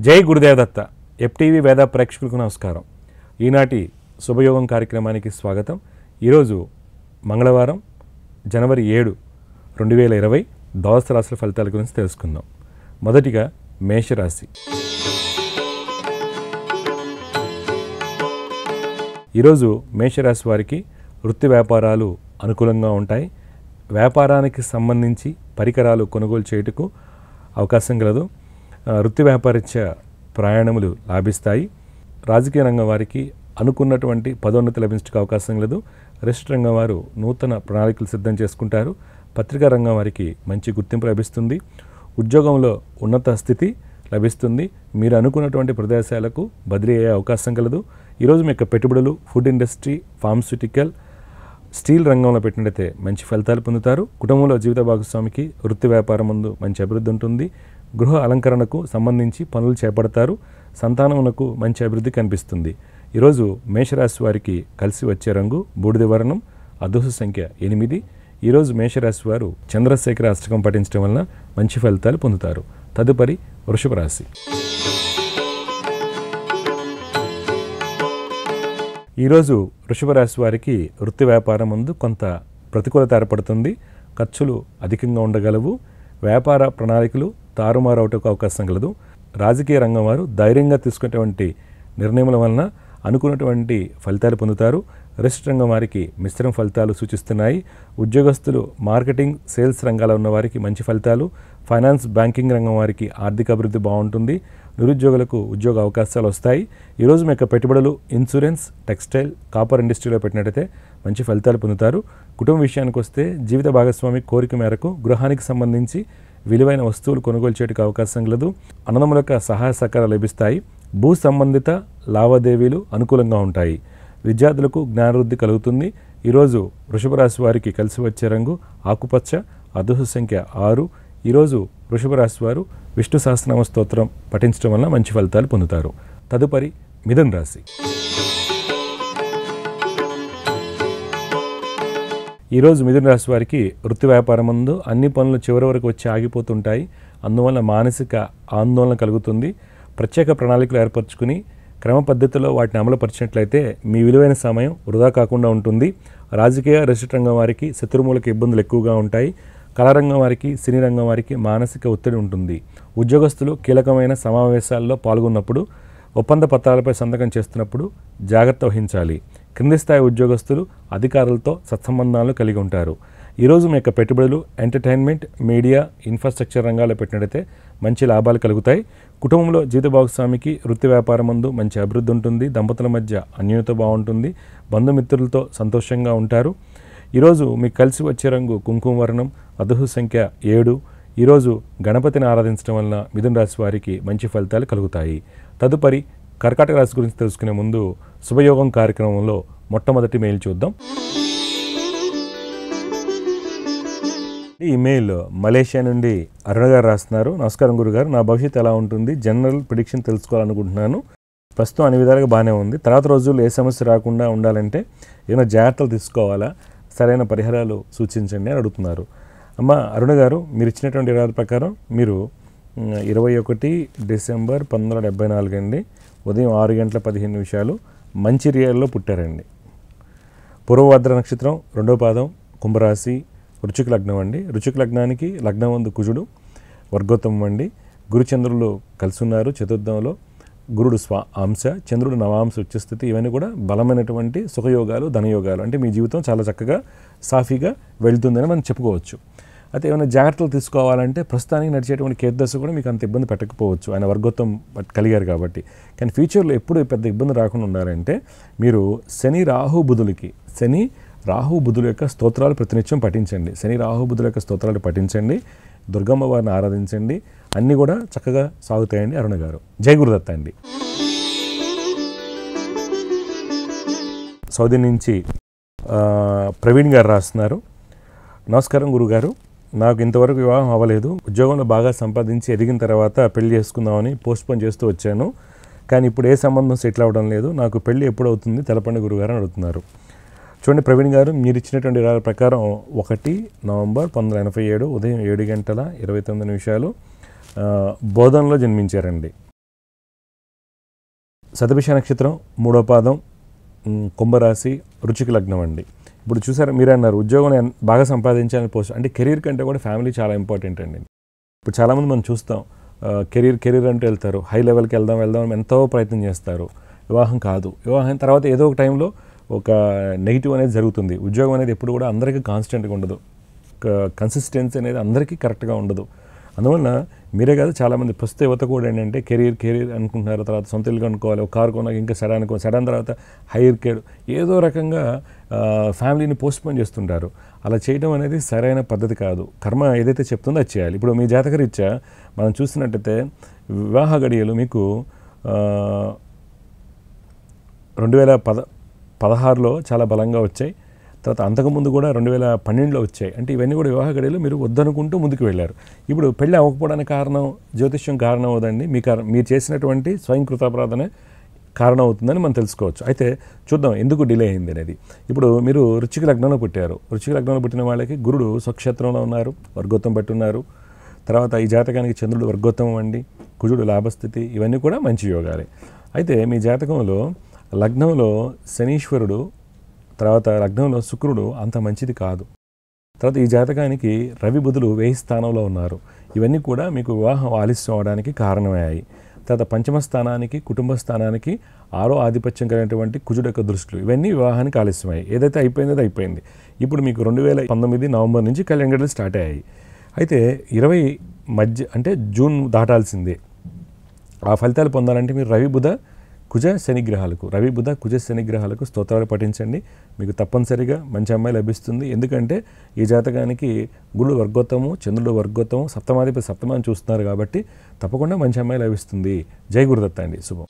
జై గురుదేవదత్త ఎఫ్టీవీ వేద ప్రేక్షకులకు నమస్కారం ఈనాటి శుభయోగం కార్యక్రమానికి స్వాగతం ఈరోజు మంగళవారం జనవరి ఏడు రెండు వేల ఇరవై ద్వాదశ రాశుల ఫలితాల గురించి తెలుసుకుందాం మొదటిగా మేషరాశి ఈరోజు మేషరాశి వారికి వృత్తి వ్యాపారాలు అనుకూలంగా ఉంటాయి వ్యాపారానికి సంబంధించి పరికరాలు కొనుగోలు చేయుటకు అవకాశం కలదు ఆ, వృత్తి వ్యాపారత్య ప్రయాణములు లాభిస్తాయి రాజకీయ రంగం వారికి అనుకున్నటువంటి పదోన్నతి లభించడానికి అవకాశం లేదు రెస్ట్ రంగం వారు నూతన ప్రణాళికలు సిద్ధం చేసుకుంటారు పత్రికా రంగం వారికి మంచి గుర్తింపు లభిస్తుంది ఉద్యోగంలో ఉన్నత స్థితి లభిస్తుంది మీరు అనుకున్నటువంటి ప్రదేశాలకు బదిలీ అయ్యే అవకాశం కలదు ఈరోజు మీ యొక్క పెట్టుబడులు ఫుడ్ ఇండస్ట్రీ ఫార్మస్యూటికల్ స్టీల్ రంగంలో పెట్టినట్లయితే మంచి ఫలితాలు పొందుతారు కుటుంబంలో జీవిత భాగస్వామికి వృత్తి వ్యాపారం ముందు మంచి అభివృద్ధి ఉంటుంది గృహ అలంకరణకు సంబంధించి పనులు చేపడతారు సంతానమునకు మంచి అభివృద్ధి కనిపిస్తుంది ఈరోజు మేషరాశి వారికి కలిసి వచ్చే రంగు బూడిద వర్ణం అదృష్ట సంఖ్య ఎనిమిది ఈరోజు మేషరాశి వారు చంద్రశేఖర అష్టకం పఠించడం వలన మంచి ఫలితాలు పొందుతారు తదుపరి వృషభ రాశి ఈరోజు వృషభ రాశి వారికి వృత్తి వ్యాపారం ముందు కొంత ప్రతికూలత ఏర్పడుతుంది ఖర్చులు అధికంగా ఉండగలవు వ్యాపార ప్రణాళికలు తారుమారవటకు అవకాశం కలదు రాజకీయ రంగం వారు ధైర్యంగా తీసుకునేటువంటి నిర్ణయముల వలన అనుకున్నటువంటి ఫలితాలు పొందుతారు రెస్ట్ రంగం వారికి మిశ్రమ ఫలితాలు సూచిస్తున్నాయి ఉద్యోగస్తులు మార్కెటింగ్ సేల్స్ రంగాల్లో ఉన్న వారికి మంచి ఫలితాలు ఫైనాన్స్ బ్యాంకింగ్ రంగం వారికి ఆర్థిక అభివృద్ధి బాగుంటుంది నిరుద్యోగులకు ఉద్యోగ అవకాశాలు వస్తాయి ఈరోజు మీ యొక్క పెట్టుబడులు ఇన్సూరెన్స్ టెక్స్టైల్ కాపర్ ఇండస్ట్రీలో పెట్టినట్టయితే మంచి ఫలితాలు పొందుతారు కుటుంబ విషయానికి వస్తే జీవిత భాగస్వామి కోరిక మేరకు గృహానికి సంబంధించి విలువైన వస్తువులు కొనుగోలు చేయడానికి అవకాశం కలదు అన్నదమ్ముల యొక్క సహాయ సహకారాలు లభిస్తాయి భూ సంబంధిత లావాదేవీలు అనుకూలంగా ఉంటాయి విద్యార్థులకు జ్ఞానవృద్ధి కలుగుతుంది ఈరోజు వృషభ రాశి వారికి కలిసి వచ్చే రంగు ఆకుపచ్చ అదృష్ట సంఖ్య ఆరు ఈరోజు వృషభ రాశి వారు విష్ణు సహస్రనామ స్తోత్రం పఠించడం వలన మంచి ఫలితాలు పొందుతారు తదుపరి మిథున్ రాశి ఈరోజు మిథున రాశి వారికి వృత్తి వ్యాపారం ముందు అన్ని పనులు చివరి వరకు వచ్చి ఆగిపోతుంటాయి అందువల్ల మానసిక ఆందోళన కలుగుతుంది ప్రత్యేక ప్రణాళికలు ఏర్పరచుకుని క్రమ పద్ధతిలో వాటిని అమలుపరిచినట్లయితే మీ విలువైన సమయం వృధా కాకుండా ఉంటుంది రాజకీయ రెసిట్ రంగం వారికి శత్రుమూలక ఇబ్బందులు ఎక్కువగా ఉంటాయి కళారంగం వారికి సినీ రంగం వారికి మానసిక ఒత్తిడి ఉంటుంది ఉద్యోగస్తులు కీలకమైన సమావేశాల్లో పాల్గొన్నప్పుడు ఒప్పంద పత్రాలపై సంతకం చేస్తున్నప్పుడు జాగ్రత్త వహించాలి క్రింది స్థాయి ఉద్యోగస్తులు అధికారులతో సత్సంబంధాలు కలిగి ఉంటారు ఈరోజు మీ యొక్క పెట్టుబడులు ఎంటర్టైన్మెంట్ మీడియా ఇన్ఫ్రాస్ట్రక్చర్ రంగాల్లో పెట్టినట్టయితే మంచి లాభాలు కలుగుతాయి కుటుంబంలో జీవిత భాగస్వామికి వృత్తి వ్యాపారం ముందు మంచి అభివృద్ధి ఉంటుంది దంపతుల మధ్య అన్యోన్యత బాగుంటుంది బంధుమిత్రులతో సంతోషంగా ఉంటారు ఈరోజు మీకు కలిసి వచ్చే రంగు కుంకుమ వర్ణం అదృష్ట సంఖ్య ఏడు ఈరోజు గణపతిని ఆరాధించడం వలన మిథున రాశి వారికి మంచి ఫలితాలు కలుగుతాయి తదుపరి కర్కాటక రాశి గురించి తెలుసుకునే ముందు శుభయోగం కార్యక్రమంలో మొట్టమొదటి మెయిల్ చూద్దాం ఈ ఇమెయిల్ మలేషియా నుండి అరుణ గారు రాస్తున్నారు నమస్కారం గురుగారు నా భవిష్యత్తు ఎలా ఉంటుంది జనరల్ ప్రిడిక్షన్ తెలుసుకోవాలనుకుంటున్నాను ప్రస్తుతం అన్ని విధాలుగా బాగానే ఉంది తర్వాత రోజుల్లో ఏ సమస్య రాకుండా ఉండాలంటే ఏమైనా జాగ్రత్తలు తీసుకోవాలా సరైన పరిహారాలు సూచించండి అని అడుగుతున్నారు అమ్మ అరుణ గారు మీరు ఇచ్చినటువంటి వివరాల ప్రకారం మీరు మ్, ఇరవై ఒకటి డిసెంబర్ పంతొమ్మిది వందల డెబ్బై నాలుగు అండి ఉదయం ఆరు గంటల పదిహేను నిమిషాలు మంచిర్యాలలో పుట్టారండి పూర్వభద్ర నక్షత్రం రెండో పాదం కుంభరాశి రుచిక లగ్నం అండి రుచిక లగ్నానికి లగ్నం వందు కుజుడు వర్గోత్తమం అండి గురుచంద్రులు కలిసి ఉన్నారు చతుర్థంలో గురుడు స్వ అంశ చంద్రుడు నవాంశ ఉచ్చస్థితి ఇవన్నీ కూడా బలమైనటువంటి సుఖయోగాలు ధనయోగాలు అంటే మీ జీవితం చాలా చక్కగా సాఫీగా వెళ్తుందని మనం చెప్పుకోవచ్చు అయితే ఏమైనా జాగ్రత్తలు తీసుకోవాలంటే ప్రస్తుతానికి నడిచేటువంటి కేతుదశ కూడా మీకు అంత ఇబ్బంది పెట్టకపోవచ్చు ఆయన వర్గోత్తం పట్- కలిగారు కాబట్టి కానీ ఫ్యూచర్లో ఎప్పుడు పెద్ద ఇబ్బంది రాకుండా ఉండాలంటే మీరు శని రాహు బుధులకి శని రాహు బుధుల యొక్క స్తోత్రాలు ప్రతినిత్యం పఠించండి శని రాహు బుధుల యొక్క స్తోత్రాలు పఠించండి దుర్గమ్మ వారిని ఆరాధించండి అన్నీ కూడా చక్కగా సాగుతాయండి అరుణ గారు జై గురుదత్త అండి సౌదీ నుంచి ఆ, ప్రవీణ్ గారు రాస్తున్నారు నమస్కారం గురుగారు నాకు ఇంతవరకు వివాహం అవ్వలేదు ఉద్యోగంలో బాగా సంపాదించి ఎదిగిన తర్వాత పెళ్లి చేసుకుందామని పోస్ట్పోన్ చేస్తూ వచ్చాను కానీ ఇప్పుడు ఏ సంబంధం సెటిల్ అవ్వడం లేదు నాకు పెళ్లి ఎప్పుడు అవుతుంది తెలపండి గురుగారు అని అడుగుతున్నారు చూడండి ప్రవీణ్ గారు మీరు ఇచ్చినటువంటి వివరాల ప్రకారం ఒకటి నవంబర్ పంతొమ్మిది వందల ఎనభై ఏడు ఉదయం ఏడు గంటల ఇరవై తొమ్మిది నిమిషాలు ఆ, బోధనలో జన్మించారండి శతభిష నక్షత్రం మూడో పాదం మ్, కుంభరాశి రుచికి లగ్నం అండి ఇప్పుడు చూసారా మీరే అన్నారు ఉద్యోగం ఎన్- బాగా సంపాదించాలని పోస్ట్ అంటే కెరీర్ కంటే కూడా ఫ్యామిలీ చాలా ఇంపార్టెంట్ అండి ఇప్పుడు చాలామంది మనం చూస్తాం కెరీర్ కెరీర్ అంటే వెళ్తారు హై లెవెల్కి వెళ్దాం వెళ్దాం అని ఎంతో ప్రయత్నం చేస్తారు వివాహం కాదు వివాహం తర్వాత ఏదో ఒక టైంలో ఒక నెగిటివ్ అనేది జరుగుతుంది ఉద్యోగం అనేది ఎప్పుడు కూడా అందరికీ కాన్స్టెంట్గా ఉండదు కన్సిస్టెన్సీ అనేది అందరికీ కరెక్ట్గా ఉండదు అందువలన మీరే కాదు చాలామంది ప్రస్తుత యువత కూడా ఏంటంటే కెరీర్ కెరీర్ అనుకుంటున్నారు తర్వాత సొంత ఇల్లు కొనుక్కోవాలి ఒక కారు కొన్నాక ఇంకా సడన్ కొ సడన్ తర్వాత హైర్ కేడ్ ఏదో రకంగా ఆ, ఫ్యామిలీని పోస్ట్పోన్ చేస్తుంటారు అలా చేయడం అనేది సరైన పద్ధతి కాదు కర్మ ఏదైతే చెప్తుందో అది చేయాలి ఇప్పుడు మీ జాతకరీత్యా మనం చూసినట్టయితే వివాహ గడియలు మీకు ఆ, రెండు వేల పద పదహారులో చాలా బలంగా వచ్చాయి తర్వాత అంతకుముందు కూడా రెండు వేల పన్నెండులో వచ్చాయి అంటే ఇవన్నీ కూడా వివాహ గడియలు మీరు వద్దనుకుంటూ ముందుకు వెళ్ళారు ఇప్పుడు పెళ్ళి అవ్వకపోవడానికి కారణం జ్యోతిష్యం కారణం అవుదండి మీ కారణం మీరు చేసినటువంటి స్వయం కృతాపరాధనే కారణం అవుతుందని మనం తెలుసుకోవచ్చు అయితే చూద్దాం ఎందుకు డిలే అయింది అనేది ఇప్పుడు మీరు రుచికి లగ్నంలో పుట్టారు రుచికి లగ్నంలో పుట్టిన వాళ్ళకి గురుడు స్వక్షేత్రంలో ఉన్నారు వర్గోత్తం పట్టున్నారు తర్వాత ఈ జాతకానికి చంద్రుడు వర్గోత్తమం అండి కుజుడు లాభస్థితి ఇవన్నీ కూడా మంచి యోగాలే అయితే మీ జాతకంలో లగ్నంలో శనీశ్వరుడు తర్వాత లగ్నంలో శుక్రుడు అంత మంచిది కాదు తర్వాత ఈ జాతకానికి రవి బుధులు వేయి స్థానంలో ఉన్నారు ఇవన్నీ కూడా మీకు వివాహం ఆలస్యం అవడానికి కారణమయ్యాయి తర్వాత పంచమ స్థానానికి కుటుంబ స్థానానికి ఆరో ఆధిపత్యం కలిగినటువంటి కుజుడు యొక్క దృష్టిలు ఇవన్నీ వివాహానికి ఆలస్యమయ్యాయి ఏదైతే అయిపోయిందో అది అయిపోయింది ఇప్పుడు మీకు రెండు వేల పంతొమ్మిది నవంబర్ నుంచి కళ్యాణ గడులు స్టార్ట్ అయ్యాయి అయితే ఇరవై మధ్య అంటే జూన్ దాటాల్సిందే ఆ ఫలితాలు పొందాలంటే మీరు రవి బుధ కుజ శని గ్రహాలకు రవి బుధ కుజ శని గ్రహాలకు స్తోత్రాలు పఠించండి మీకు తప్పనిసరిగా మంచి అమ్మాయి లభిస్తుంది ఎందుకంటే ఈ జాతకానికి గురుడు వర్గోత్తము చంద్రుడు వర్గోత్తము సప్తమాధిపతి సప్తమాన్ని చూస్తున్నారు కాబట్టి తప్పకుండా మంచి అమ్మాయి లభిస్తుంది జై గురుదత్త అండి శుభం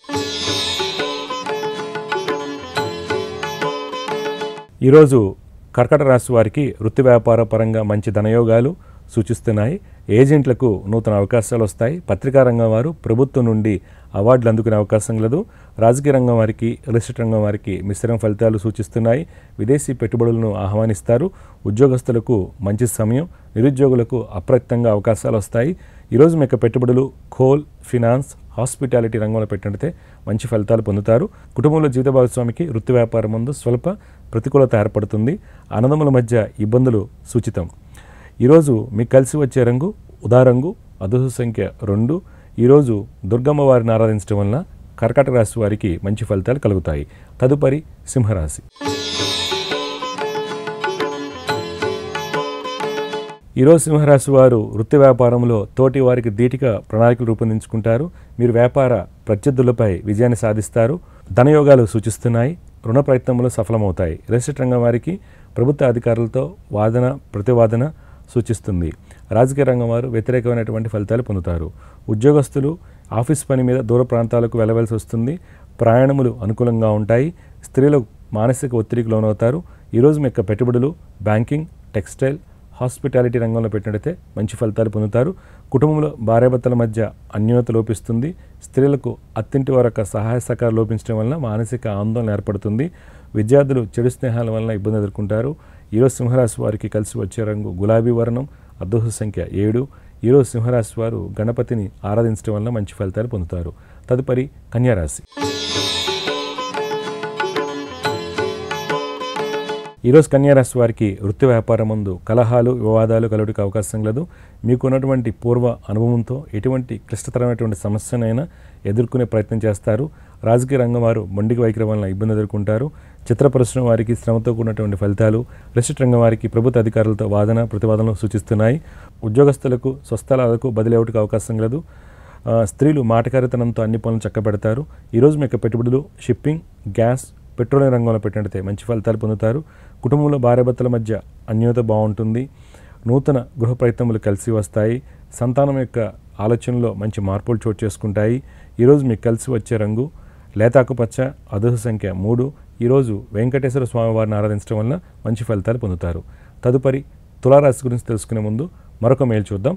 ఈరోజు కర్కట రాశి వారికి వృత్తి వ్యాపార పరంగా మంచి ధనయోగాలు సూచిస్తున్నాయి ఏజెంట్లకు నూతన అవకాశాలు వస్తాయి పత్రికా రంగం వారు ప్రభుత్వం నుండి అవార్డులు అందుకునే అవకాశం కలదు రాజకీయ రంగం వారికి రిజిస్టర్ రంగం వారికి మిశ్రమ ఫలితాలు సూచిస్తున్నాయి విదేశీ పెట్టుబడులను ఆహ్వానిస్తారు ఉద్యోగస్తులకు మంచి సమయం నిరుద్యోగులకు అప్రయత్నంగా అవకాశాలు వస్తాయి ఈరోజు మీ యొక్క పెట్టుబడులు కోల్ ఫినాన్స్ హాస్పిటాలిటీ రంగంలో పెట్టినట్టే మంచి ఫలితాలు పొందుతారు కుటుంబంలో జీవిత భాగస్వామికి వృత్తి వ్యాపారం ముందు స్వల్ప ప్రతికూలత ఏర్పడుతుంది ఆనందముల మధ్య ఇబ్బందులు సూచితం ఈరోజు మీకు కలిసి వచ్చే రంగు ఉదారంగు అదృష్ట సంఖ్య రెండు ఈరోజు దుర్గమ్మ వారిని ఆరాధించడం వలన కర్కాటక రాశి వారికి మంచి ఫలితాలు కలుగుతాయి తదుపరి సింహరాశి ఈరోజు సింహరాశి వారు వృత్తి వ్యాపారంలో తోటి వారికి ధీటిగా ప్రణాళికలు రూపొందించుకుంటారు మీరు వ్యాపార ప్రత్యర్థులపై విజయాన్ని సాధిస్తారు ధనయోగాలు సూచిస్తున్నాయి రుణ ప్రయత్నములు సఫలమవుతాయి రిజిస్టర్ రంగం వారికి ప్రభుత్వ అధికారులతో వాదన ప్రతివాదన సూచిస్తుంది రాజకీయ రంగం వారు వ్యతిరేకమైనటువంటి ఫలితాలు పొందుతారు ఉద్యోగస్తులు ఆఫీస్ పని మీద దూర ప్రాంతాలకు వెళ్ళవలసి వస్తుంది ప్రయాణములు అనుకూలంగా ఉంటాయి స్త్రీలు మానసిక ఒత్తిడికి లోనవుతారు ఈరోజు మీ యొక్క పెట్టుబడులు బ్యాంకింగ్ టెక్స్టైల్ హాస్పిటాలిటీ రంగంలో పెట్టినట్టయితే మంచి ఫలితాలు పొందుతారు కుటుంబంలో భార్యాభర్తల మధ్య అన్యోన్యత లోపిస్తుంది స్త్రీలకు అత్తింటి వారి యొక్క సహాయ సహకారం లోపించడం వలన మానసిక ఆందోళన ఏర్పడుతుంది విద్యార్థులు చెడు స్నేహాల వలన ఇబ్బంది ఎదుర్కొంటారు ఈరోజు సింహరాశి వారికి కలిసి వచ్చే రంగు గులాబీ వర్ణం అదృష్ట సంఖ్య ఏడు ఈరోజు సింహరాశి వారు గణపతిని ఆరాధించడం వలన మంచి ఫలితాలు పొందుతారు తదుపరి కన్యారాశి ఈరోజు కన్యారాశి వారికి వృత్తి వ్యాపారం ముందు కలహాలు వివాదాలు కలుగుటకు అవకాశం లేదు మీకున్నటువంటి పూర్వ అనుభవంతో ఎటువంటి క్లిష్టతరమైనటువంటి సమస్యనైనా ఎదుర్కొనే ప్రయత్నం చేస్తారు రాజకీయ రంగం వారు మొండికి వైఖరి వలన ఇబ్బంది ఎదుర్కొంటారు చిత్ర పరిశ్రమ వారికి శ్రమతో కూడినటువంటి ఫలితాలు రిజిస్టర్ రంగం వారికి ప్రభుత్వ అధికారులతో వాదన ప్రతివాదనలు సూచిస్తున్నాయి ఉద్యోగస్తులకు స్వస్థలాలకు బదిలీ అవటకు అవకాశం లేదు ఆ, స్త్రీలు మాటకారితనంతో అన్ని పనులు చక్కబెడతారు ఈరోజు మీ యొక్క పెట్టుబడులు షిప్పింగ్ గ్యాస్ పెట్రోలియం రంగంలో పెట్టినట్టయితే మంచి ఫలితాలు పొందుతారు కుటుంబంలో భార్యాభర్తల మధ్య అన్యోన్యత బాగుంటుంది నూతన గృహ ప్రయత్నములు కలిసి వస్తాయి సంతానం యొక్క ఆలోచనలో మంచి మార్పులు చోటు చేసుకుంటాయి ఈరోజు మీకు కలిసి వచ్చే రంగు లేతాకుపచ్చ అదృష్ట సంఖ్య మూడు ఈరోజు వెంకటేశ్వర స్వామి వారిని ఆరాధించడం వలన మంచి ఫలితాలు పొందుతారు తదుపరి తులారాశి గురించి తెలుసుకునే ముందు మరొక మెయిల్ చూద్దాం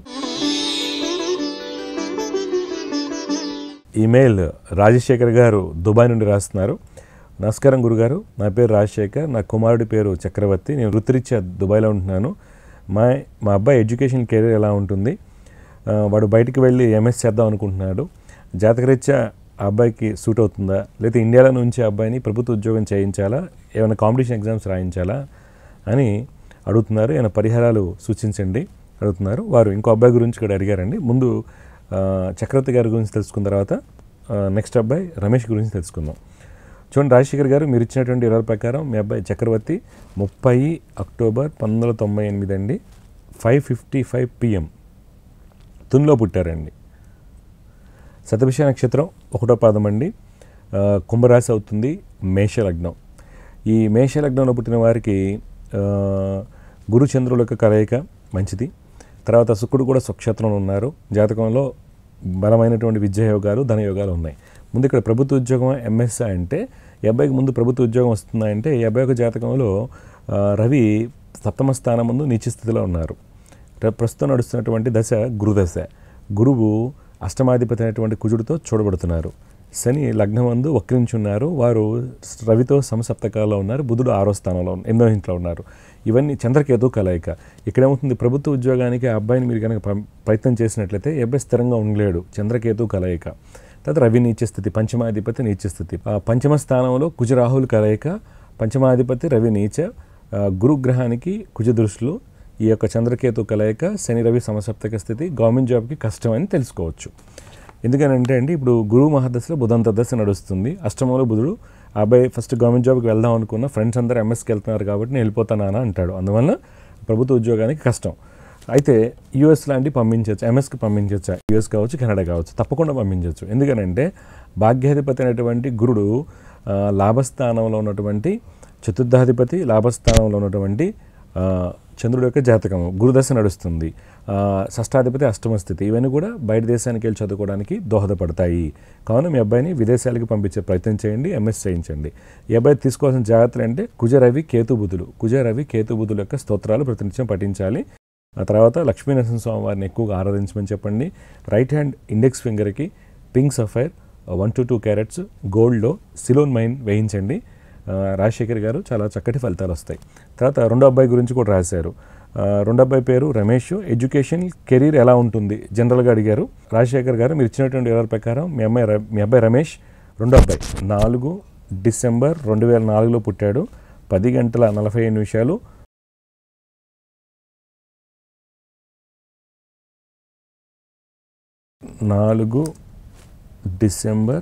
ఈమెయిల్ రాజశేఖర్ గారు దుబాయ్ నుండి రాస్తున్నారు నమస్కారం గురుగారు నా పేరు రాజశేఖర్ నా కుమారుడి పేరు చక్రవర్తి నేను వృత్తిరీత్యా దుబాయ్లో ఉంటున్నాను మా మా అబ్బాయి ఎడ్యుకేషన్ కెరీర్ ఎలా ఉంటుంది ఆ, వాడు బయటికి వెళ్ళి ఎంఎస్ చేద్దాం అనుకుంటున్నాడు జాతకరీత్యా ఆ అబ్బాయికి సూట్ అవుతుందా లేకపోతే ఇండియాలో నుంచి ఆ అబ్బాయిని ప్రభుత్వ ఉద్యోగం చేయించాలా ఏమైనా కాంపిటీషన్ ఎగ్జామ్స్ రాయించాలా అని అడుగుతున్నారు ఏమైనా పరిహారాలు సూచించండి అడుగుతున్నారు వారు ఇంకో అబ్బాయి గురించి కూడా అడిగారండి ముందు ఆ, చక్రవర్తి గారి గురించి తెలుసుకున్న తర్వాత నెక్స్ట్ అబ్బాయి రమేష్ గురించి తెలుసుకుందాం చూడండి రాజశేఖర్ గారు మీరు ఇచ్చినటువంటి ఇరవై ప్రకారం మీ అబ్బాయి చక్రవర్తి ముప్పై అక్టోబర్ పంతొమ్మిది వందల తొంభై ఎనిమిది అండి ఫైవ్ ఫిఫ్టీ ఫైవ్ పిఎం తునిలో పుట్టారండి శతభిష నక్షత్రం ఒకటో పాదం అండి ఆ, కుంభరాశి అవుతుంది మేష లగ్నం ఈ మేష లగ్నంలో పుట్టిన వారికి ఆ, గురు చంద్రుల యొక్క కలయిక మంచిది తర్వాత శుక్రుడు కూడా స్వక్షేత్రంలో ఉన్నారు జాతకంలో బలమైనటువంటి విద్యాయోగాలు ధనయోగాలు ఉన్నాయి ముందు ఇక్కడ ప్రభుత్వ ఉద్యోగం ఎంఎస్ అంటే ఈ అబ్బాయికి ముందు ప్రభుత్వ ఉద్యోగం వస్తుందా అంటే ఈ అబ్బాయి యొక్క జాతకంలో ఆ, రవి సప్తమ స్థానం ముందు నీచ స్థితిలో ఉన్నారు ర- ప్రస్తుతం నడుస్తున్నటువంటి దశ గురుదశ గురువు అష్టమాధిపతి అయినటువంటి కుజుడితో చూడబడుతున్నారు శని లగ్నమందు వక్రించున్నారు వారు రవితో సమసప్తకాల్లో ఉన్నారు బుధుడు ఆరో స్థానంలో ఉన్న- ఎనిమిదో ఇంట్లో ఉన్నారు ఇవన్నీ చంద్రకేతు కలయిక ఇక్కడేమవుతుంది ప్రభుత్వ ఉద్యోగానికి ఆ అబ్బాయిని మీరు కనుక పం- ప్రయత్నం చేసినట్లయితే ఈ అబ్బాయి స్థిరంగా ఉండలేడు చంద్రకేతు కలయిక తర్వాత రవి నీచ స్థితి పంచమాధిపతి నీచ స్థితి ఆ పంచమ స్థానంలో కుజరాహుల్ కలయిక పంచమాధిపతి రవి నీచ ఆ, గురుగ్రహానికి కుజ దృష్టిలో ఈ యొక్క చంద్రకేతు కలయిక శని రవి సమసప్తక స్థితి గవర్నమెంట్ జాబ్కి కష్టం అని తెలుసుకోవచ్చు ఎందుకనంటే అండి ఇప్పుడు గురువు మహాదశలో బుధంత దశ నడుస్తుంది అష్టమంలో బుధుడు ఆ అబ్బాయి ఫస్ట్ గవర్నమెంట్ జాబ్కి వెళ్దాం అనుకున్న ఫ్రెండ్స్ అందరూ ఎంఎస్కి వెళ్తున్నారు కాబట్టి నేను వెళ్ళిపోతానా అంటాడు అందువల్ల ప్రభుత్వ ఉద్యోగానికి కష్టం అయితే యూఎస్ లాంటి పంపించవచ్చు ఎంఎస్కి పంపించవచ్చు యూఎస్ కావచ్చు కెనడా కావచ్చు తప్పకుండా పంపించవచ్చు ఎందుకనంటే భాగ్యాధిపతి అయినటువంటి గురుడు ఆ, లాభస్థానంలో ఉన్నటువంటి చతుర్థాధిపతి లాభస్థానంలో ఉన్నటువంటి ఆ, చంద్రుడి యొక్క జాతకం గురుదశ నడుస్తుంది ఆ, షష్టాధిపతి అష్టమ స్థితి ఇవన్నీ కూడా బయట దేశానికి వెళ్ళి చదువుకోవడానికి దోహదపడతాయి కావున మీ అబ్బాయిని విదేశాలకు పంపించే ప్రయత్నం చేయండి ఎంఎస్ చేయించండి ఈ అబ్బాయి తీసుకోవాల్సిన జాగ్రత్తలు అంటే కుజరవి కేతుబుధులు కుజరవి కేతుబుధుల యొక్క స్తోత్రాలు ప్రతినిత్యం పఠించాలి ఆ తర్వాత లక్ష్మీనరసింహ స్వామి వారిని ఎక్కువగా ఆరాధించమని చెప్పండి రైట్ హ్యాండ్ ఇండెక్స్ ఫింగర్కి pink sapphire one to two carats గోల్డ్లో సిలోన్ మైన్ వేయించండి ఆ, రాజశేఖర్ గారు చాలా చక్కటి ఫలితాలు వస్తాయి తర్వాత రెండో అబ్బాయి గురించి కూడా రాశారు ఆ, రెండో అబ్బాయి పేరు రమేష్ ఎడ్యుకేషన్ కెరీర్ ఎలా ఉంటుంది జనరల్గా అడిగారు రాజశేఖర్ గారు మీరు ఇచ్చినటువంటి వివరాల ప్రకారం మీ అమ్మాయి ర- మీ అబ్బాయి రమేష్ రెండో అబ్బాయి నాలుగు డిసెంబర్ రెండు వేల నాలుగులో పుట్టాడు పది గంటల నలభై ఐదు నిమిషాలు నాలుగు డిసెంబర్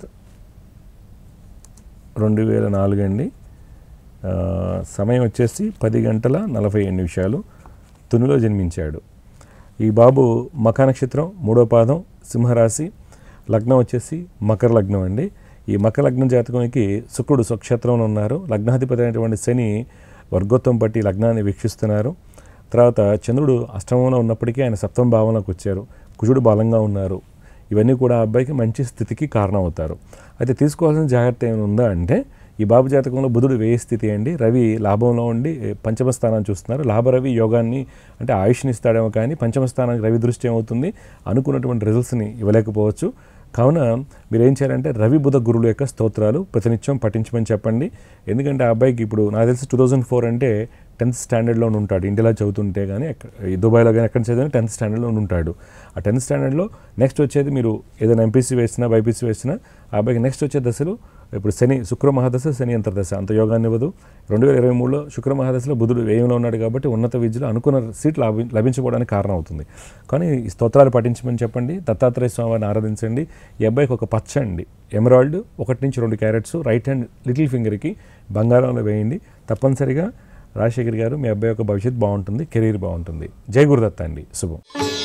రెండు వేల నాలుగు అండి ఆ, సమయం వచ్చేసి పది గంటల నలభై ఏడు నిమిషాలు తునిలో జన్మించాడు ఈ బాబు మఖ నక్షత్రం మూడో పాదం సింహరాశి లగ్నం వచ్చేసి మకర లగ్నం అండి ఈ మకర లగ్నం జాతకానికి శుక్రుడు స్వక్షేత్రంలో ఉన్నారు లగ్నాధిపతి అయినటువంటి శని వర్గోత్వం బట్టి లగ్నాన్ని వీక్షిస్తున్నారు తర్వాత చంద్రుడు అష్టమంలో ఉన్నప్పటికీ ఆయన సప్తమ భావంలోకి వచ్చారు కుజుడు బలంగా ఉన్నారు ఇవన్నీ కూడా ఆ అబ్బాయికి మంచి స్థితికి కారణం అవుతారు అయితే తీసుకోవాల్సిన జాగ్రత్త ఏమైనా ఉందా అంటే ఈ బాబు జాతకంలో బుధుడు వేయి స్థితి అండి రవి లాభంలో ఉండి పంచమ స్థానాన్ని చూస్తున్నారు లాభరవి యోగాన్ని అంటే ఆయుష్ని ఇస్తాడేమో కానీ పంచమ స్థానానికి రవి దృష్టి ఏమవుతుంది అనుకున్నటువంటి రిజల్ట్స్ని ఇవ్వలేకపోవచ్చు కావున మీరు ఏం చేయాలంటే రవి బుధ గురువుల యొక్క స్తోత్రాలు ప్రతినిత్యం పఠించమని చెప్పండి ఎందుకంటే ఆ అబ్బాయికి ఇప్పుడు నాకు తెలిసి టూ థౌజండ్ ఫోర్ అంటే టెన్త్ స్టాండర్డ్లో ఉంటాడు ఇండియాలో చదువుతుంటే కానీ ఎక్క- ఈ దుబాయ్లో కానీ ఎక్కడ చదివినా టెన్త్ స్టాండర్డ్లో ఉంటాడు ఆ టెన్త్ స్టాండర్డ్లో నెక్స్ట్ వచ్చేది మీరు ఏదైనా ఎంపీసీ వేసినా బైపీసీ వేసినా ఆ అబ్బాయికి నెక్స్ట్ వచ్చే దశలు ఇప్పుడు శని శుక్ర మహాదశ శని అంతర్దశ అంత యోగాన్ని ఇవ్వదు రెండు వేల ఇరవై మూడులో శుక్ర మహాదశలో బుధుడు వ్యయంలో ఉన్నాడు కాబట్టి ఉన్నత విద్యలో అనుకున్న సీట్ లభి లభించకపోవడానికి కారణం అవుతుంది కానీ ఈ స్తోత్రాలు పఠించమని చెప్పండి దత్తాత్రేయ స్వామిని ఆరాధించండి ఈ అబ్బాయికి ఒక పచ్చ అండి ఎమరాల్డ్ ఒకటి నుంచి రెండు క్యారెట్స్ రైట్ హ్యాండ్ లిటిల్ ఫింగర్కి బంగారంలో వేయండి తప్పనిసరిగా రాజశేఖర్ గారు మీ అబ్బాయి యొక్క భవిష్యత్తు బాగుంటుంది కెరీర్ బాగుంటుంది జై గురుదత్త అండి శుభం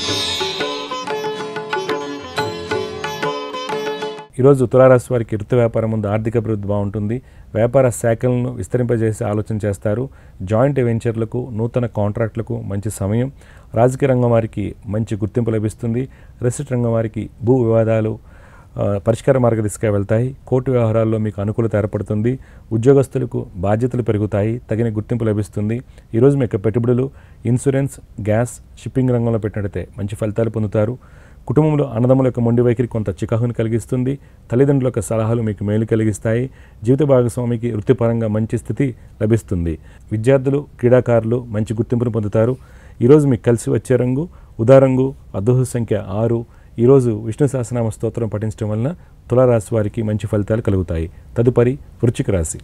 ఈరోజు తులారాశి వారికి ఋతు వ్యాపారం ముందు ఆర్థిక అభివృద్ధి బాగుంటుంది వ్యాపార శాఖలను విస్తరింపజేసే ఆలోచన చేస్తారు జాయింట్ వెంచర్లకు నూతన కాంట్రాక్టులకు మంచి సమయం రాజకీయ రంగం వారికి మంచి గుర్తింపు లభిస్తుంది రెసిట్ రంగం వారికి భూ వివాదాలు ఆ, పరిష్కార మార్గదిశగా వెళ్తాయి కోర్టు వ్యవహారాల్లో మీకు అనుకూలత ఏర్పడుతుంది ఉద్యోగస్తులకు బాధ్యతలు పెరుగుతాయి తగిన గుర్తింపు లభిస్తుంది ఈరోజు మీ యొక్క పెట్టుబడులు ఇన్సూరెన్స్ గ్యాస్ షిప్పింగ్ రంగంలో పెట్టినట్లయితే మంచి ఫలితాలు పొందుతారు కుటుంబంలో అన్నదమ్ముల యొక్క మొండి వైఖరి కొంత చికాకుని కలిగిస్తుంది తల్లిదండ్రుల యొక్క సలహాలు మీకు మేలు కలిగిస్తాయి జీవిత భాగస్వామికి వృత్తిపరంగా మంచి స్థితి లభిస్తుంది విద్యార్థులు క్రీడాకారులు మంచి గుర్తింపును పొందుతారు ఈరోజు మీకు కలిసి వచ్చే రంగు ఉదారంగు అదృహ సంఖ్య ఆరు ఈరోజు విష్ణు సహస్రనామ స్తోత్రం పఠించడం వలన తులారాశి వారికి మంచి ఫలితాలు కలుగుతాయి తదుపరి వృశ్చిక రాశి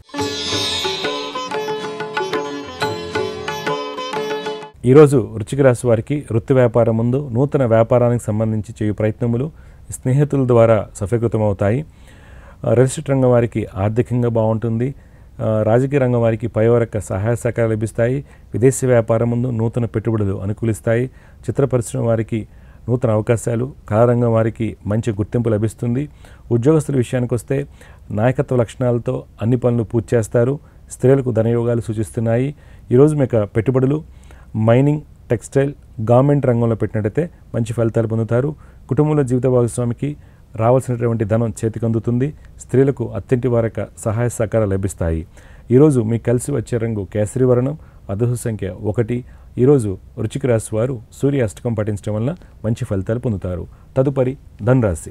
ఈరోజు వృశ్చిక రాశి వారికి వృత్తి వ్యాపారం ముందు నూతన వ్యాపారానికి సంబంధించి చేయు ప్రయత్నములు స్నేహితుల ద్వారా సఫలీకృతమవుతాయి ఆ, రియల్ ఎస్టేట్ రంగం వారికి ఆర్థికంగా బాగుంటుంది ఆ, రాజకీయ రంగం వారికి పైవరక సహాయ సహకారాలు లభిస్తాయి విదేశీ వ్యాపారం ముందు నూతన పెట్టుబడులు అనుకూలిస్తాయి చిత్ర పరిశ్రమ వారికి నూతన అవకాశాలు కళారంగం వారికి మంచి గుర్తింపు లభిస్తుంది ఉద్యోగస్తుల విషయానికి వస్తే నాయకత్వ లక్షణాలతో అన్ని పనులు పూర్తి చేస్తారు స్త్రీలకు ధనయోగాలు సూచిస్తున్నాయి ఈరోజు మీకు పెట్టుబడులు మైనింగ్ టెక్స్టైల్ గవర్నమెంట్ రంగంలో పెట్టినట్టయితే మంచి ఫలితాలు పొందుతారు కుటుంబంలో జీవిత భాగస్వామికి రావాల్సినటువంటి ధనం చేతికి అందుతుంది స్త్రీలకు అత్యంటి వారక సహాయ సహకారాలు లభిస్తాయి ఈరోజు మీకు కలిసి వచ్చే రంగు కేసరి వర్ణం అదృష్ట సంఖ్య ఒకటి ఈరోజు వృచ్చిక రాశి వారు సూర్య అష్టకం పఠించడం వలన మంచి ఫలితాలు పొందుతారు తదుపరి ధనురాశి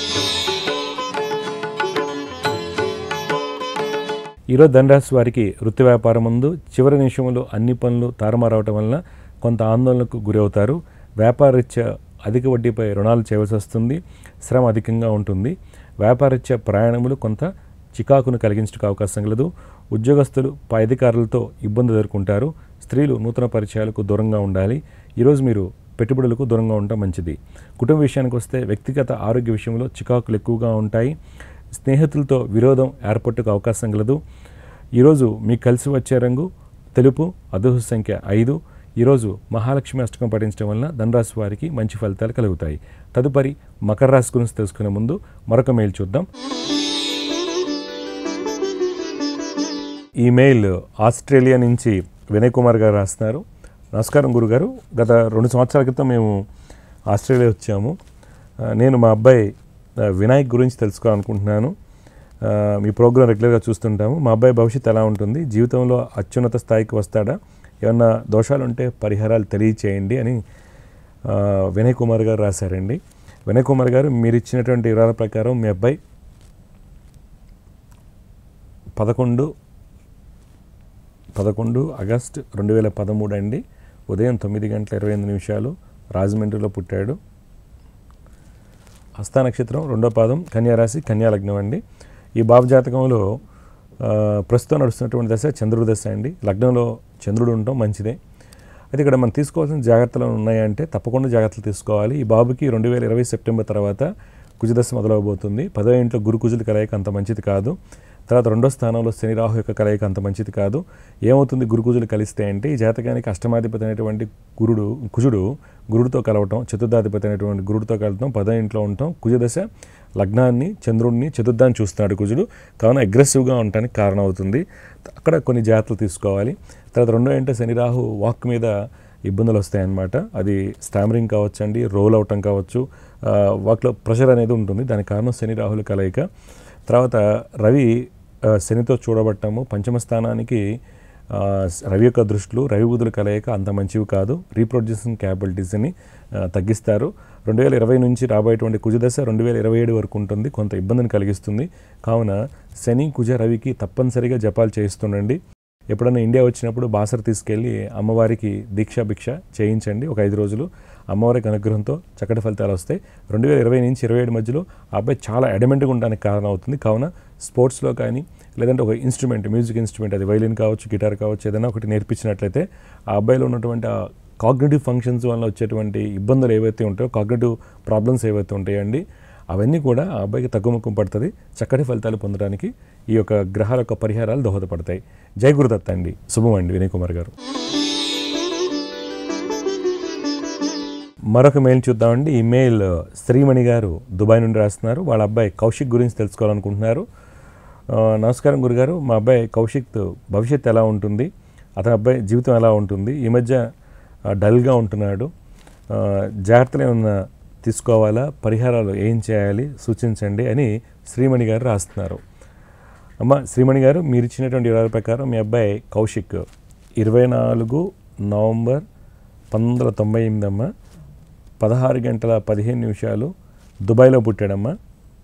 ఈరోజు ధనరాశి వారికి వృత్తి వ్యాపారం ముందు చివరి నిమిషంలో అన్ని పనులు తారుమారవటం వలన కొంత ఆందోళనకు గురవుతారు వ్యాపారరీత్యా అధిక వడ్డీపై రుణాలు చేయవలసి వస్తుంది శ్రమ అధికంగా ఉంటుంది వ్యాపారరీత్యా ప్రయాణములు కొంత చికాకును కలిగించడానికి అవకాశం కలదు ఉద్యోగస్తులు పై అధికారులతో ఇబ్బంది ఎదుర్కొంటారు స్త్రీలు నూతన పరిచయాలకు దూరంగా ఉండాలి ఈరోజు మీరు పెట్టుబడులకు దూరంగా ఉండటం మంచిది కుటుంబ విషయానికి వస్తే వ్యక్తిగత ఆరోగ్య విషయంలో చికాకులు ఎక్కువగా ఉంటాయి స్నేహితులతో విరోధం ఏర్పట్టుకు అవకాశం కలదు ఈరోజు మీకు కలిసి వచ్చే రంగు తెలుపు అదృష్ట సంఖ్య ఐదు ఈరోజు మహాలక్ష్మి అష్టకం పఠించడం వలన ధనరాశి వారికి మంచి ఫలితాలు కలుగుతాయి తదుపరి మకర రాశి గురించి తెలుసుకునే ముందు మరొక మెయిల్ చూద్దాం ఈ మెయిల్ ఆస్ట్రేలియా నుంచి వినయ్ కుమార్ గారు రాస్తున్నారు నమస్కారం గురుగారు గత రెండు సంవత్సరాల క్రితం మేము ఆస్ట్రేలియా వచ్చాము ఆ, నేను మా అబ్బాయి ఆ, వినాయక్ గురించి తెలుసుకోవాలనుకుంటున్నాను ఆ, మీ ప్రోగ్రాం రెగ్యులర్గా చూస్తుంటాము మా అబ్బాయి భవిష్యత్తు ఎలా ఉంటుంది జీవితంలో అత్యున్నత స్థాయికి వస్తాడా ఏమన్నా దోషాలు ఉంటే పరిహారాలు తెలియచేయండి అని ఆ, వినయ్ కుమార్ గారు రాశారండి వినయ్ కుమార్ గారు మీరు ఇచ్చినటువంటి వివరాల ప్రకారం మీ అబ్బాయి పదకొండు పదకొండు ఆగస్ట్ రెండు వేల పదమూడు అండి ఉదయం తొమ్మిది గంటల ఇరవై ఎనిమిది నిమిషాలు రాజమండ్రిలో పుట్టాడు హస్త నక్షత్రం రెండో పాదం కన్యారాశి కన్యా లగ్నం అండి ఈ బాబు జాతకంలో ఆ, ప్రస్తుతం నడుస్తున్నటువంటి దశ చంద్రుడి దశ అండి లగ్నంలో చంద్రుడు ఉండటం మంచిదే అయితే ఇక్కడ మనం తీసుకోవాల్సిన జాగ్రత్తలు ఉన్నాయంటే తప్పకుండా జాగ్రత్తలు తీసుకోవాలి ఈ బాబుకి రెండు వేల ఇరవై సెప్టెంబర్ తర్వాత కుజదశ మొదలవబోతుంది పదో ఇంట్లో గురు కుజులు కలయిక అంత మంచిది కాదు తర్వాత రెండో స్థానంలో శని రాహు యొక్క కలయిక అంత మంచిది కాదు ఏమవుతుంది గురు కుజులు కలిస్తే అంటే ఈ జాతకానికి అష్టమాధిపతి అయినటువంటి గురుడు కుజుడు గురుడితో కలవటం చతుర్థాధిపతి అయినటువంటి గురుడితో కలవటం పదో ఇంట్లో ఉండటం కుజదశ లగ్నాన్ని చంద్రుడిని చతుర్థాన్ని చూస్తున్నాడు కుజుడు కావున అగ్రెసివ్గా ఉండటానికి కారణం అవుతుంది అక్కడ కొన్ని జాగ్రత్తలు తీసుకోవాలి తర్వాత రెండో ఏంటంటే శని రాహు వాక్ మీద ఇబ్బందులు వస్తాయన్నమాట అది స్టామరింగ్ కావచ్చండి రోల్ అవటం కావచ్చు ఆ, వాక్లో ప్రెషర్ అనేది ఉంటుంది దానికి కారణం శని రాహుల కలయిక తర్వాత రవి ఆ, శనితో చూడబట్టము పంచమ స్థానానికి ఆ, రవి యొక్క దృష్టిలు రవి బుధుల కలయిక అంత మంచివి కాదు రీప్రొడ్యూసింగ్ క్యాపబిలిటీస్ని ఆ, తగ్గిస్తారు రెండు వేల ఇరవై నుంచి రాబోయేటువంటి కుజదశ రెండు వేల ఇరవై ఏడు వరకు ఉంటుంది కొంత ఇబ్బందిని కలిగిస్తుంది కావున శని కుజ రవికి తప్పనిసరిగా జపాలు చేయిస్తుండండి ఎప్పుడైనా ఇండియా వచ్చినప్పుడు బాసర తీసుకెళ్ళి అమ్మవారికి దీక్ష భిక్ష చేయించండి ఒక ఐదు రోజులు అమ్మవారికి అనుగ్రహంతో చక్కటి ఫలితాలు వస్తాయి రెండు వేల ఇరవై నుంచి ఇరవై ఏడు మధ్యలో ఆ అబ్బాయి చాలా అడమెంట్గా ఉండడానికి కారణం అవుతుంది కావున స్పోర్ట్స్లో కానీ లేదంటే ఒక ఇన్స్ట్రుమెంట్ మ్యూజిక్ ఇన్స్ట్రుమెంట్ అది వైలిన్ కావచ్చు గిటార్ కావచ్చు ఏదైనా ఒకటి నేర్పించినట్లయితే ఆ అబ్బాయిలో ఉన్నటువంటి ఆ కాగ్నేటివ్ ఫంక్షన్స్ వల్ల వచ్చేటువంటి ఇబ్బందులు ఏవైతే ఉంటాయో కాగ్నేటివ్ ప్రాబ్లమ్స్ ఏవైతే ఉంటాయండి అవన్నీ కూడా ఆ అబ్బాయికి తగ్గుముఖం పడుతుంది చక్కటి ఫలితాలు పొందడానికి ఈ యొక్క గ్రహాల యొక్క పరిహారాలు దోహదపడతాయి జై గురుదత్త అండి శుభం అండి వినయ్ కుమార్ గారు మరొక మెయిల్ చూద్దామండి ఈ మెయిల్ శ్రీమణి గారు దుబాయ్ నుండి రాస్తున్నారు వాళ్ళ అబ్బాయి కౌశిక్ గురించి తెలుసుకోవాలనుకుంటున్నారు ఆ, నమస్కారం గురుగారు మా అబ్బాయి కౌశిక్ భవిష్యత్తు ఎలా ఉంటుంది అతని అబ్బాయి జీవితం ఎలా ఉంటుంది ఈ మధ్య ఆ, డల్గా ఉంటున్నాడు ఆ, జాగ్రత్తలు ఏమన్నా తీసుకోవాలా పరిహారాలు ఏం చేయాలి సూచించండి అని శ్రీమణి గారు రాస్తున్నారు అమ్మ శ్రీమణి గారు మీరు ఇచ్చినటువంటి వివరాల ప్రకారం మీ అబ్బాయి కౌశిక్ ఇరవై నాలుగు నవంబర్ పంతొమ్మిది వందల తొంభై ఎనిమిది అమ్మ పదహారు గంటల పదిహేను నిమిషాలు దుబాయ్లో పుట్టాడమ్మా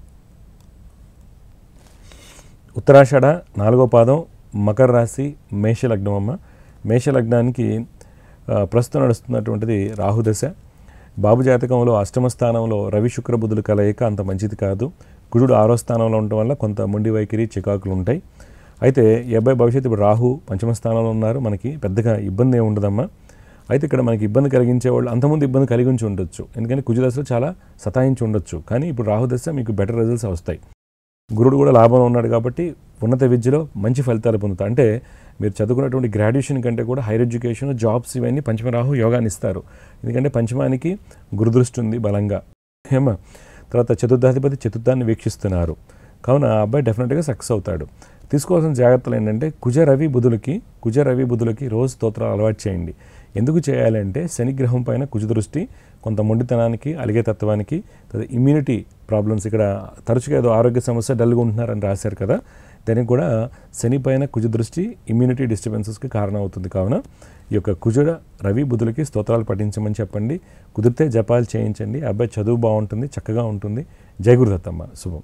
ఉత్తరాషాఢ నాలుగో పాదం మకర రాశి మేషలగ్నం అమ్మ మేషలగ్నానికి ఆ, ప్రస్తుతం నడుస్తున్నటువంటిది రాహుదశ బాబు జాతకంలో అష్టమ స్థానంలో రవి శుక్ర బుధులు కలయిక అంత మంచిది కాదు కుజుడు ఆరో స్థానంలో ఉండటం వల్ల కొంత మొండి వైఖరి చికాకులు ఉంటాయి అయితే ఈ అబ్బాయి భవిష్యత్తు ఇప్పుడు రాహు పంచమ స్థానంలో ఉన్నారు మనకి పెద్దగా ఇబ్బంది ఏమి ఉండదమ్మా అయితే ఇక్కడ మనకి ఇబ్బంది కలిగించే వాళ్ళు అంతకుముందు ఇబ్బంది కలిగి ఉంచి ఉండొచ్చు ఎందుకంటే కుజు దశలో చాలా సతాయించి ఉండొచ్చు కానీ ఇప్పుడు రాహు దశ మీకు బెటర్ రిజల్ట్స్ వస్తాయి గురుడు కూడా లాభంలో ఉన్నాడు కాబట్టి ఉన్నత విద్యలో మంచి ఫలితాలు పొందుతారు అంటే మీరు చదువుకున్నటువంటి గ్రాడ్యుయేషన్ కంటే కూడా హైయర్ ఎడ్యుకేషన్ జాబ్స్ ఇవన్నీ పంచమరాహు యోగాన్ని ఇస్తారు ఎందుకంటే పంచమానికి గురుదృష్టి ఉంది బలంగా ఏమా తర్వాత చతుర్థాధిపతి చతుర్థాన్ని వీక్షిస్తున్నారు కావున ఆ అబ్బాయి డెఫినెట్గా సక్సెస్ అవుతాడు తీసుకోవాల్సిన జాగ్రత్తలు ఏంటంటే కుజ రవి బుధులకి కుజ రవి బుధులకి రోజు స్తోత్రాలు అలవాటు చేయండి ఎందుకు చేయాలంటే శనిగ్రహం పైన కుజ దృష్టి కొంత మొండితనానికి అలిగే తత్వానికి ఇమ్యూనిటీ ప్రాబ్లమ్స్ ఇక్కడ తరచుగా ఏదో ఆరోగ్య సమస్య డల్గా ఉంటున్నారని రాశారు కదా దానికి కూడా శని పైన కుజ దృష్టి ఇమ్యూనిటీ డిస్టర్బెన్సెస్కి కారణం అవుతుంది కావున ఈ యొక్క కుజుడ రవి బుధులకి స్తోత్రాలు పఠించమని చెప్పండి కుదిరితే జపాలు చేయించండి అబ్బాయి చదువు బాగుంటుంది చక్కగా ఉంటుంది జై గురుదత్తమ్మ శుభం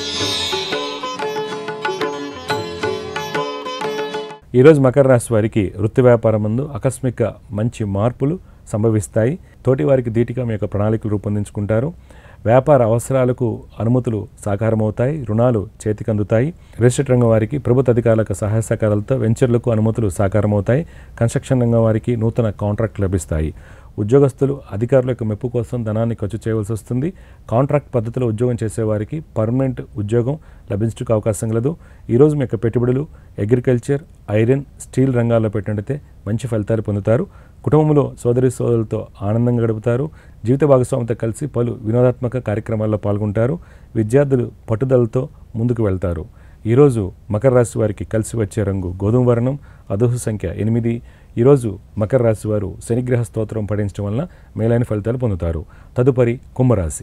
ఈరోజు మకర రాశి వారికి వృత్తి వ్యాపారం ముందు ఆకస్మిక మంచి మార్పులు సంభవిస్తాయి తోటి వారికి ధీటుగా మీ యొక్క ప్రణాళికలు రూపొందించుకుంటారు వ్యాపార అవసరాలకు అనుమతులు సాకారమవుతాయి రుణాలు చేతికి అందుతాయి రిజిస్ట్రేట్ రంగం వారికి ప్రభుత్వ అధికారులకు సహాయ సహకారాలతో వెంచర్లకు అనుమతులు సాకారమవుతాయి కన్స్ట్రక్షన్ రంగం వారికి నూతన కాంట్రాక్ట్ లభిస్తాయి ఉద్యోగస్తులు అధికారుల యొక్క మెప్పు కోసం ధనాన్ని ఖర్చు చేయవలసి వస్తుంది కాంట్రాక్ట్ పద్ధతిలో ఉద్యోగం చేసేవారికి పర్మనెంట్ ఉద్యోగం లభించడానికి అవకాశం కలదు ఈరోజు మీ యొక్క పెట్టుబడులు అగ్రికల్చర్ ఐరన్ స్టీల్ రంగాల్లో పెట్టినట్టయితే మంచి ఫలితాలు పొందుతారు కుటుంబంలో సోదరి సోదరులతో ఆనందంగా గడుపుతారు జీవిత భాగస్వామితో కలిసి పలు వినోదాత్మక కార్యక్రమాల్లో పాల్గొంటారు విద్యార్థులు పట్టుదలతో ముందుకు వెళ్తారు ఈరోజు మకర రాశి వారికి కలిసి వచ్చే రంగు గోధుమ వర్ణం అదోహ సంఖ్య ఎనిమిది ఈరోజు మకర రాశి వారు శనిగ్రహ స్తోత్రం పఠించడం వలన మేలైన ఫలితాలు పొందుతారు తదుపరి కుంభరాశి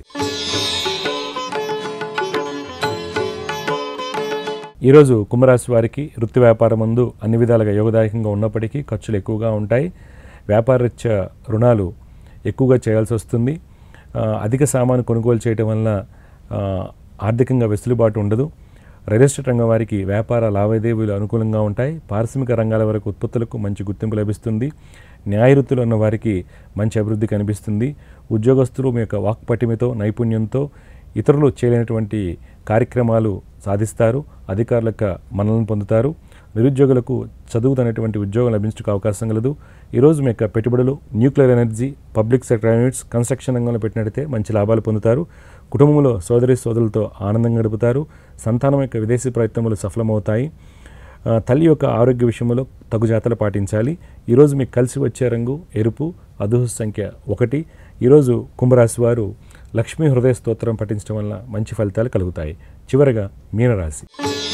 ఈరోజు కుంభరాశి వారికి వృత్తి వ్యాపారం ముందు అన్ని విధాలుగా యోగదాయకంగా ఉన్నప్పటికీ ఖర్చులు ఎక్కువగా ఉంటాయి వ్యాపారరీత్యా రుణాలు ఎక్కువగా చేయాల్సి వస్తుంది ఆ, అధిక సామాను కొనుగోలు చేయడం వలన ఆ, ఆర్థికంగా వెసులుబాటు ఉండదు రియల్ ఎస్టేట్ రంగం వారికి వ్యాపార లావాదేవీలు అనుకూలంగా ఉంటాయి పారిశ్రామిక రంగాల వరకు ఉత్పత్తులకు మంచి గుర్తింపు లభిస్తుంది న్యాయ వృత్తిలో ఉన్న వారికి మంచి అభివృద్ధి కనిపిస్తుంది ఉద్యోగస్తులు మీ యొక్క వాక్పటిమతో నైపుణ్యంతో ఇతరులు చేయలేనటువంటి కార్యక్రమాలు సాధిస్తారు అధికారుల యొక్క మన్నలను పొందుతారు నిరుద్యోగులకు చదువుతున్నటువంటి ఉద్యోగం లభించడానికి అవకాశం కలదు ఈరోజు మీ యొక్క పెట్టుబడులు nuclear energy public sector units construction రంగంలో పెట్టినట్టయితే మంచి లాభాలు పొందుతారు కుటుంబంలో సోదరి సోదరులతో ఆనందంగా గడుపుతారు సంతానం యొక్క విదేశీ ప్రయత్నములు సఫలమవుతాయి ఆ, తల్లి యొక్క ఆరోగ్య విషయంలో తగు జాతలు పాటించాలి ఈరోజు మీకు కలిసి వచ్చే రంగు ఎరుపు అదుహ సంఖ్య ఒకటి ఈరోజు కుంభరాశి వారు లక్ష్మీ హృదయ స్తోత్రం పఠించడం వల్ల మంచి ఫలితాలు కలుగుతాయి చివరగా మీనరాశి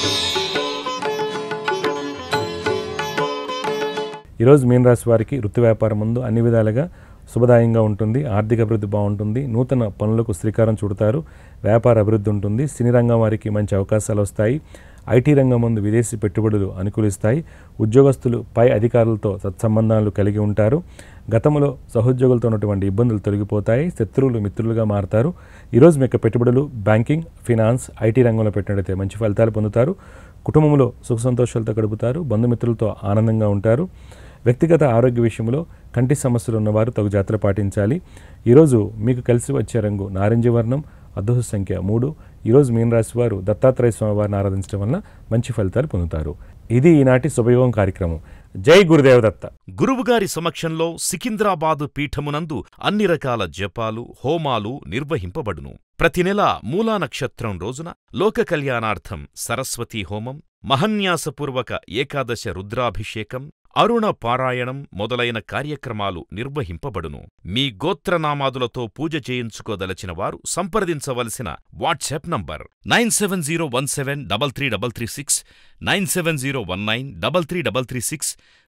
ఈరోజు మీనరాశి వారికి వృత్తి వ్యాపారం ముందు అన్ని విధాలుగా శుభదాయంగా ఉంటుంది ఆర్థిక అభివృద్ధి బాగుంటుంది నూతన పనులకు శ్రీకారం చుడతారు వ్యాపార అభివృద్ధి ఉంటుంది సినీ రంగం వారికి మంచి అవకాశాలు వస్తాయి ఐటీ రంగం ముందు విదేశీ పెట్టుబడులు అనుకూలిస్తాయి ఉద్యోగస్తులు పై అధికారులతో సత్సంబంధాలు కలిగి ఉంటారు గతంలో సహోద్యోగులతో ఉన్నటువంటి ఇబ్బందులు తొలగిపోతాయి శత్రువులు మిత్రులుగా మారతారు ఈరోజు మీ యొక్క పెట్టుబడులు బ్యాంకింగ్ ఫినాన్స్ ఐటీ రంగంలో పెట్టినట్టయితే మంచి ఫలితాలు పొందుతారు కుటుంబంలో సుఖ సంతోషాలతో గడుపుతారు బంధుమిత్రులతో ఆనందంగా ఉంటారు వ్యక్తిగత ఆరోగ్య విషయంలో కంటి సమస్యలు ఉన్నవారు తగు జాగ్రత్తలు పాటించాలి ఈరోజు మీకు కలిసి వచ్చే రంగు నారింజ వర్ణం అదృష్ట సంఖ్య మూడు ఈరోజు మీనరాశి వారు దత్తాత్రేయ స్వామి వారిని ఆరాధించడం వలన మంచి ఫలితాలు పొందుతారు ఇది ఈనాటి శుభయోగం కార్యక్రమం జై గురుదేవ దత్త గురువుగారి సమక్షంలో సికింద్రాబాదు పీఠమునందు అన్ని రకాల జపాలు హోమాలు నిర్వహింపబడును ప్రతి నెల మూలా నక్షత్రం రోజున లోక కళ్యాణార్థం సరస్వతీ హోమం మహన్యాసపూర్వక ఏకాదశ రుద్రాభిషేకం అరుణ పారాయణం మొదలైన కార్యక్రమాలు నిర్వహింపబడును మీ గోత్రనామాదులతో పూజ చేయించుకోదలచిన వారు సంప్రదించవలసిన WhatsApp number nine seven zero one seven double three double three six nine seven zero one nine double three double three six